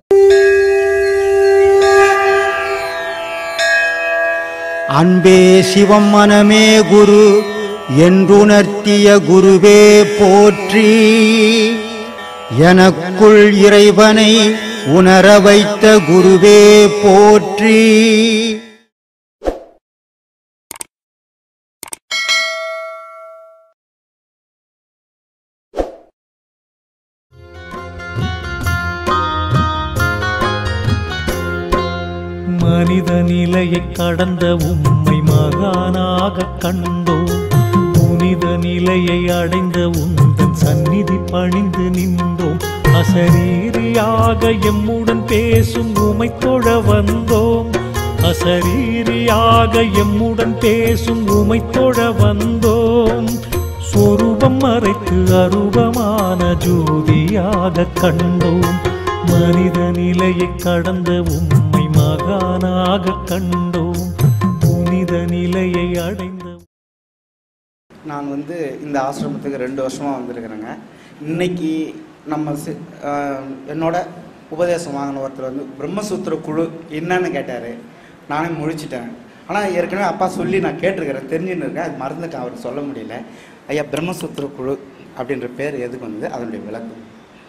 அன்பே சிவம் மனமே குரு என்றுணர்த்திய குருவே போற்றி எனக்குள் இறைவனை உணர வைத்த குருவே போற்றி மனித நிலையை கடந்த உம்மை மகானாக கண்டோம் புனித நிலையை அடைந்த உந்தன் சந்நிதி பணிந்து நின்றோம் அசரீரியாக எம்முடன் பேசும் உமை தொழ வந்தோம் அசரீரியாக எம்முடன் பேசும் உமை தொழ வந்தோம் சொரூபம் மறைத்து அரூபமான ஜோதியாக கண்டோம் மனித நிலையை கடந்த உம்மை மகானாக கண்டோம் புனித நிலையை அடைந்த நான் வந்து இந்த ஆசிரமத்துக்கு ரெண்டு வருஷமாக வந்திருக்கிறேங்க இன்னைக்கு நம்ம சி- ஆஹ் என்னோட உபதேசம் வாங்கின ஒருத்தர் வந்து பிரம்மசூத்திர குழு என்னன்னு கேட்டார் நானே முழிச்சிட்டேன் ஆனால் ஏற்கனவே அப்பா சொல்லி நான் கேட்டிருக்கிறேன் தெரிஞ்சுன்னு இருக்கேன் அது மறந்துட்டேன் அவருக்கு சொல்ல முடியல ஐயா பிரம்மசூத்திர குழு அப்படின்ற பேர் எதுக்கு வந்தது அதனுடைய விளக்கம்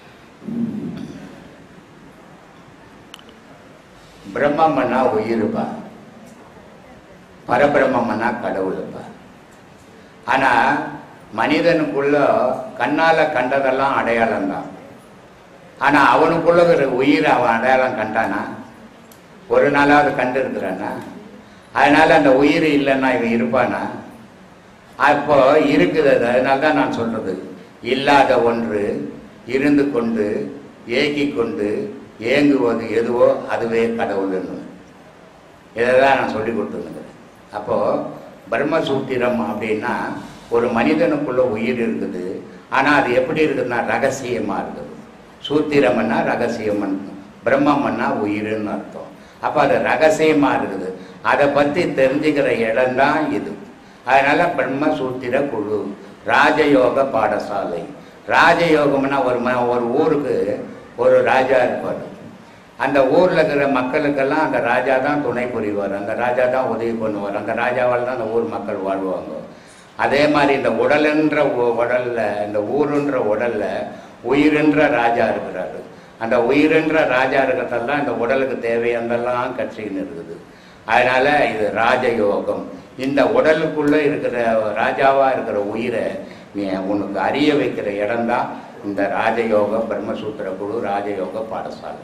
பிரம்மம்னா உயிருப்பா பரபிரம்மன்னா கடவுளுப்பா ஆனா மனிதனுக்குள்ள கண்ணால கண்டதெல்லாம் அடையாளம் தான் ஆனா அவனுக்குள்ள ஒரு உயிர் அவன் அடையாளம் கண்டானா ஒரு நாளாவது கண்டு இருக்கிறானா அதனால அந்த உயிர் இல்லைன்னா இவன் இருப்பானா அப்போ இருக்குது அது அதனால தான் நான் சொல்றது இல்லாத ஒன்று இருந்து கொண்டு ஏக்கி கொண்டு ஏங்குவது எதுவோ அதுவே கடவுள்னு இதை தான் நான் சொல்லி கொடுத்துருந்தேன் அப்போ பிரம்மசூத்திரம் அப்படின்னா ஒரு மனிதனுக்குள்ள உயிர் இருக்குது ஆனால் அது எப்படி இருக்குதுன்னா ரகசியமா இருக்குது சூத்திரம்னா ரகசியம் பிரம்மம்னா உயிர்னு அர்த்தம் அப்போ அது ரகசியமா இருக்குது அதை பற்றி தெரிஞ்சுக்கிற இடம்தான் இது அதனால பிரம்மசூத்திர குழு ராஜயோக பாடசாலை ராஜயோகம்னா ஒரு ம ஒரு ஊருக்கு ஒரு ராஜா இருப்பார் அந்த ஊரில் இருக்கிற மக்களுக்கெல்லாம் அந்த ராஜா தான் துணை புரிவார் அந்த ராஜா தான் உதவி பண்ணுவார் அந்த ராஜாவால் தான் அந்த ஊர் மக்கள் வாழ்வாங்க அதே மாதிரி இந்த உடலுன்ற உ- உடல்ல இந்த ஊருன்ற உடல்ல உயிரென்ற ராஜா இருக்கிறாரு அந்த உயிரென்ற ராஜா இருக்கிறதெல்லாம் இந்த உடலுக்கு தேவையானதெல்லாம் கட்சின்னு இருக்குது அதனால இது ராஜயோகம் இந்த உடலுக்குள்ள இருக்கிற ராஜாவா இருக்கிற உயிரை நீ உனக்கு அறிய வைக்கிற இடம்தான் இந்த ராஜயோக பிரம்மசூத்திர குழு ராஜயோக பாடசாலை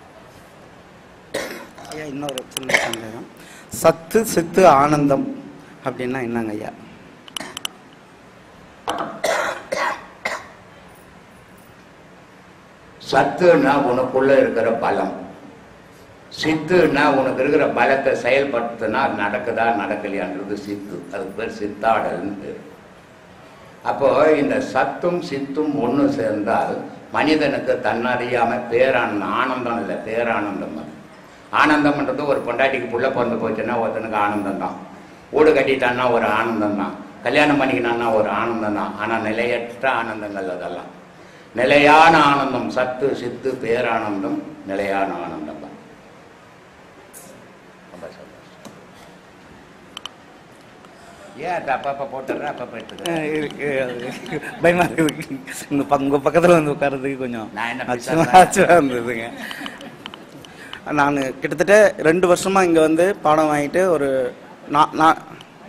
ஐயா இன்னொரு சின்ன சந்தேகம் சத்து சித்து ஆனந்தம் அப்படின்னா என்னங்க ஐயா சத்துன்னா உனக்குள்ள இருக்கிற பலம் சித்துன்னா உனக்கு இருக்கிற பலத்தை செயல்படுத்தினா அது நடக்குதா நடக்கலையான்றது சித்து அதுக்கு பேர் சித்தாடல்னு பேர் அப்போ இந்த சத்தும் சித்தும் ஒன்று சேர்ந்தால் மனிதனுக்கு தன்னறியாம பேரானந்தம் ஆனந்தம் இல்லை பேரானந்தம் அது ஆனந்தம்ன்றது ஒரு பொண்டாட்டிக்கு புள்ள பிறந்து போச்சுன்னா ஒருத்தனுக்கு ஆனந்தம் தான் வீடு கட்டிட்டான்னா ஒரு ஆனந்தம் தான் கல்யாணம் பண்ணிக்கினான்னா ஒரு ஆனந்தம் தான் ஆனால் நிலையற்ற ஆனந்தங்கள் அதெல்லாம் நிலையான ஆனந்தம் சத்து சித்து பேரானந்தம் நிலையான ஆனந்தம் தான் ரொம்ப சந்தோஷம். ஏன் அது அப்பப்போ போட்டுடுற அப்பப்போ எடுத்துக்கிறேன் அஹ் இருக்கு, அது பயமா இருக்குது இந்த பக்க- உங்க பக்கத்துல வந்து உட்கார்றதுக்கு கொஞ்சம் நான் என்ன அச்சமா பிசாசா? அச்சமா இருந்ததுங்க நான் கிட்டத்தட்ட ரெண்டு வருஷமா இங்க வந்து பாடம் வாங்கிட்டு ஒரு நா- நா-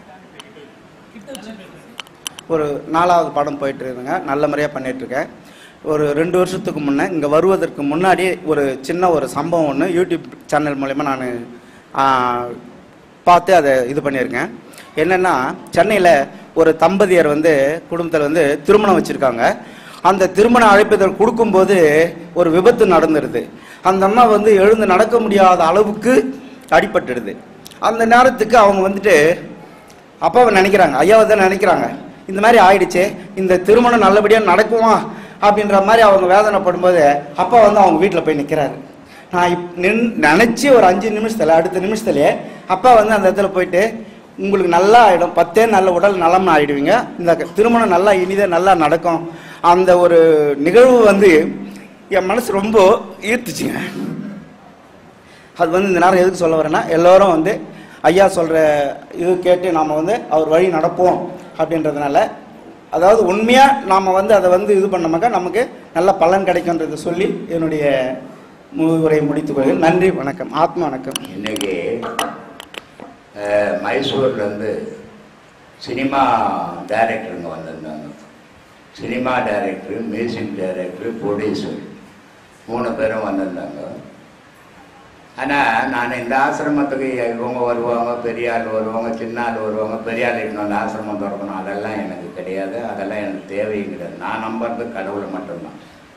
ஒரு நாலாவது பாடம் போயிட்டு இருக்குங்க நல்ல முறையாக பண்ணிட்டு இருக்கேன் ஒரு ரெண்டு வருஷத்துக்கு முன்னே இங்கே வருவதற்கு முன்னாடி ஒரு சின்ன ஒரு சம்பவம் ஒன்று யூடியூப் சேனல் மூலயமா நான் பார்த்து அதை இது பண்ணியிருக்கேன் என்னென்னா சென்னையில் ஒரு தம்பதியர் வந்து குடும்பத்தில் வந்து திருமணம் வச்சுருக்காங்க அந்த திருமண அழைப்பிதழ் கொடுக்கும்போது ஒரு விபத்து நடந்துடுது அந்த அம்மா வந்து எழுந்து நடக்க முடியாத அளவுக்கு அடிபட்டுடுது அந்த நேரத்துக்கு அவங்க வந்துட்டு அப்பாவை நினைக்கிறாங்க ஐயாவை தான் நினைக்கிறாங்க இந்த மாதிரி ஆயிடுச்சு இந்த திருமணம் நல்லபடியாக நடக்குமா அப்படின்ற மாதிரி அவங்க வேதனைப்படும்போது அப்பா வந்து அவங்க வீட்டில் போய் நிற்கிறாரு நான் இப் நின் நினச்சி ஒரு அஞ்சு நிமிஷத்தில் அடுத்த நிமிஷத்துலேயே அப்பா வந்து அந்த இடத்துல போயிட்டு உங்களுக்கு நல்லா ஆகிடும் பத்தே நல்ல உடல் நலம்னு ஆகிடுவீங்க இந்த திருமணம் நல்லா இனிதாக நல்லா நடக்கும் அந்த ஒரு நிகழ்வு வந்து என் மனசு ரொம்ப ஈர்த்துச்சுங்க அது வந்து இந்த நேரம் எதுக்கு சொல்ல வரேன்னா எல்லோரும் வந்து ஐயா சொல்கிற இது கேட்டு நாம் வந்து அவர் வழி நடப்போம் அப்படின்றதுனால அதாவது உண்மையாக நாம் வந்து அதை வந்து இது பண்ணோமாக்கா நமக்கு நல்ல பலன் கிடைக்குன்றதை சொல்லி என்னுடைய உரை முடித்துக் கொள்கிறேன் நன்றி வணக்கம் ஆத்மா வணக்கம் இன்னைக்கு அஹ், மைசூர்லேருந்து சினிமா டைரக்டருங்க வந்திருந்தாங்க cinema director music director producer மூணு பேரும் வந்திருந்தாங்க ஆனால் நான் இந்த ஆசிரமத்துக்கு இவங்க வருவாங்க பெரிய ஆள் வருவாங்க சின்ன ஆள் வருவாங்க பெரிய ஆள் இன்னும் அந்த ஆசிரமம் திறக்கணும் அதெல்லாம் எனக்கு கிடையாது அதெல்லாம் எனக்கு தேவையும் கிடையாது நான் நம்புறது கடவுளை மட்டும்தான்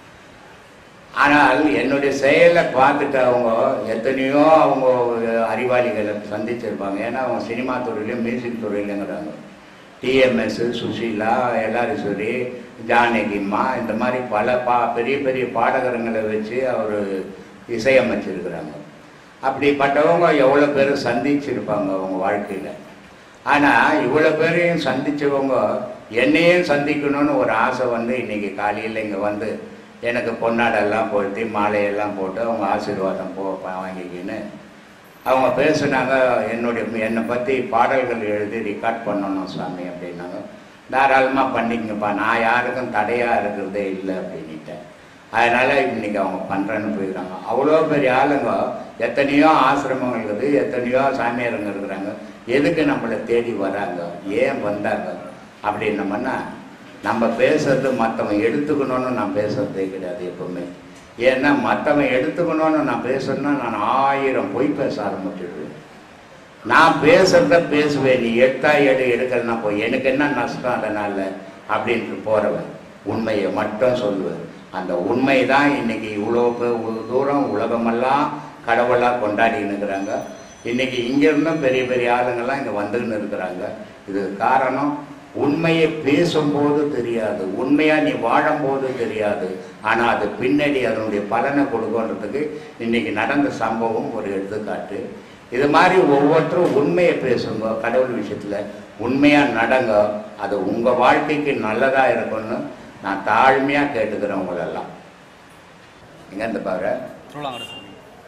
ஆனால் என்னுடைய செயலை பார்த்துட்டு அவங்க எத்தனையோ அவங்க அறிவாளிகளை சந்திச்சிருப்பாங்க ஏன்னா அவங்க சினிமா துறையிலையும் மியூசிக் துறையிலங்கிறாங்க டிஎம்எஸ் சுஷீலா எல்லாரீஸ்வரி ஜானகிம்மா இந்த மாதிரி பல பா பெரிய பெரிய பாடகரங்களை வச்சு அவர் இசையமைச்சிருக்கிறாங்க அப்படிப்பட்டவங்க எவ்வளோ பேர் சந்திச்சிருப்பாங்க அவங்க வாழ்க்கையில் ஆனால் இவ்வளோ பேரையும் சந்திச்சவங்க என்னையும் சந்திக்கணும்னு ஒரு ஆசை வந்து இன்னைக்கு காலையில் இங்கே வந்து எனக்கு பொன்னாடெல்லாம் போட்டு மாலையெல்லாம் போட்டு அவங்க ஆசீர்வாதம் போ பா- வாங்கிக்கின்னு அவங்க பேசுனாங்க என்னுடைய என்னை பற்றி பாடல்கள் எழுதி ரெக்கார்ட் பண்ணணும் சாமி அப்படின்னாங்க தாராளமாக பண்ணிக்கங்கப்பா நான் யாருக்கும் தடையாக இருக்கிறதே இல்லை அப்படின்னுட்டேன் அதனால் இன்னைக்கு அவங்க பண்ணுறேன்னு போயிருக்காங்க அவ்வளோ பெரிய ஆளுங்க எத்தனையோ ஆசிரமங்கள் இருக்குது எத்தனையோ சாமியாருங்க இருக்கிறாங்க எதுக்கு நம்மளை தேடி வராங்க ஏன் வந்தாங்க அப்படின்னோம்னா நம்ம பேசுறது மற்றவன் எடுத்துக்கணும்னு நான் பேசுறதே கிடையாது எப்பவுமே ஏன்னா மற்றவன் எடுத்துக்கணும்னு நான் பேசணும்னா நான் ஆயிரம் பொய் பேச ஆரம்பிச்சிடுவேன் நான் பேசுறத பேசுவேன் நீ எடுத்தா எடு எடுக்கலன்னா போய் எனக்கு என்ன நஷ்டம் அதனால அப்படின்ட்டு போறவன் உண்மையை மட்டும் சொல்லுவேன் அந்த உண்மை தான் இன்னைக்கு இவ்வளோ பே- இவ்வளோ தூரம் உலகமெல்லாம் கடவுளாக கொண்டாடின்னு இருக்கிறாங்க இன்னைக்கு இங்கிருந்தும் பெரிய பெரிய ஆளுங்கெல்லாம் இங்கே வந்துன்னு இருக்கிறாங்க இது காரணம் உண்மையை பேசும்போது தெரியாது உண்மையா நீ வாழும்போது தெரியாது ஆனா அது பின்னாடி அதனுடைய பலனை கொடுக்கன்றதுக்கு இன்னைக்கு நடந்த சம்பவம் ஒரு எடுத்துக்காட்டு இது மாதிரி ஒவ்வொருத்தரும் உண்மையை பேசுங்க கடவுள் விஷயத்துல உண்மையா நடங்க அது உங்க வாழ்க்கைக்கு நல்லதா இருக்கும்னு நான் தாழ்மையா கேட்டுக்கிறேன் உங்களெல்லாம் எங்க இருந்து பாரு திருவிழாங்கடை சாமி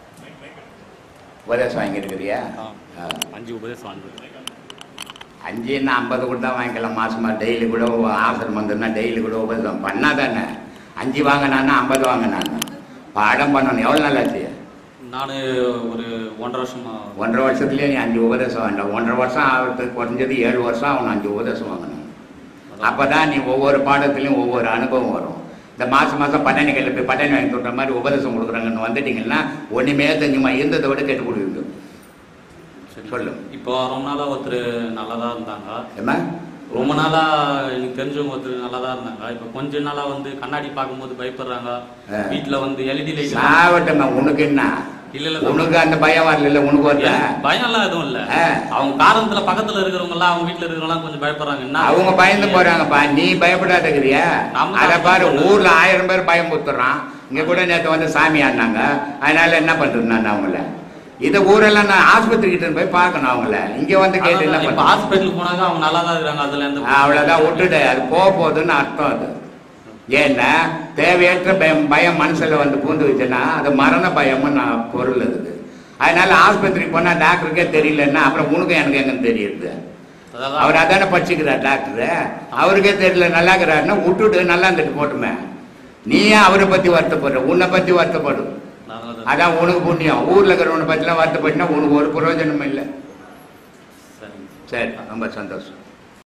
உபதேசம் வாங்கியிருக்கிறியா ஆ. ஆ. அஞ்சு உபதேசம் வாங்கிருக்கேன் அஞ்சுன்னா ஐம்பது கூட தான் வாங்கிக்கலாம் மாசமா டெய்லி கூட ஆசிரமம் வந்துன்னா டெய்லி கூட உபதேசம் பண்ணாதானே அஞ்சு வாங்கினான்னா ஐம்பது வாங்கினான்னு பாடம் பண்ணணும் எவ்வளோ நாள் ஆச்சு நான் ஒரு ஒன்றரை வருஷமா ஒன்றரை வருஷத்துலேயே நீ அஞ்சு உபதேசம் வேண்டாம் ஒன்றரை வருஷம் ஆகிறதுக்கு குறைஞ்சது ஏழு வருஷம் அவன் அஞ்சு உபதேசம் வாங்கணும் அப்போ தான் நீ ஒவ்வொரு பாடத்துலையும் ஒவ்வொரு அனுபவம் வரும் இந்த மாதம் மாதம் பட்டாணி கையில் போய் பட்டாணி வாங்கி கொடுக்குற மாதிரி உபதேசம் கொடுக்குறாங்கன்னு வந்துட்டீங்கன்னா ஒன்றுமே தெரிஞ்சுமா இருந்ததை விட கெட்டு கொடுக்குது சரி. சொல்லு. இப்போ ரொம்ப நாளா ஒருத்தர் நல்லதா இருந்தாங்க ஏம்மா ரொம்ப நாளா எனக்கு தெரிஞ்சவங்க ஒருத்தர் நல்லதா இருந்தாங்க இப்போ கொஞ்ச நாளா வந்து கண்ணாடி பார்க்கும்போது பயப்படுறாங்க ஆ. வீட்டுல வந்து எல்இடி லைட் சாவட்டம்மா உனக்கு என்ன இல்ல இல்ல உனக்கு அந்த பயம் வரல உனக்கு வரல பயம் எல்லாம் எதுவும் இல்ல ஆ. அவங்க காரணத்துல பக்கத்துல இருக்கிறவங்க எல்லாம் அவங்க வீட்டுல இருக்கிறவங்க எல்லாம் கொஞ்சம் பயப்படுறாங்க என்ன அவங்க பயந்து போறாங்கப்பா நீ பயப்படாதக்கிறியா நாம அத தான் பாரு பயப்படணும். ஊர்ல ஆயிரம் பேர் பயம் புத்துறான் இங்க கூட நேத்து வந்து சாமி ஆடினாங்க அதனால என்ன பண்றது நான் அவங்கள இத ஊரெல்லாம் நான் ஆஸ்பத்திரி கிட்ட போய் பார்க்கணும் அவங்கள இங்க வந்து கேட்டு என்ன இப்ப பண்றது ஹாஸ்பிட்டலுக்கு போனாங்க அவங்க நல்லா தான் இருக்கிறாங்க அதுல இருந்து அவ்வளவுதான் விட்டுடு அது போக போகுதுன்னு அர்த்தம் அது ஏன்னா தேவையற்ற பயம் பயம் மனசுல வந்து பூந்து வச்சுன்னா அது மரண பயம்னு நான் பொருள் இருக்குது அதனால ஆஸ்பத்திரிக்கு போனா டாக்டருக்கே தெரியலன்னா அப்புறம் உனக்கு எனக்கு எங்கன்னு தெரியுது அதாவது அவர் அதானே படிச்சுக்கிறார் டாக்டர் அவருக்கே தெரியல நல்லா இருக்கிறாருன்னா விட்டுட்டு நல்லா இருந்துட்டு போட்டுமே நீ ஏன் அவரை பத்தி வருத்தப்படுற உன்னை பத்தி வருத்தப்படு அதனால தான். அதான் உனக்கு புண்ணியம் ஊர்ல இருக்கிறவனை பத்திலாம் வருத்தப்பட்டுனா உனக்கு ஒரு பிரயோஜனமும் இல்லை சரிங்க சரி ரொம்ப சந்தோஷம்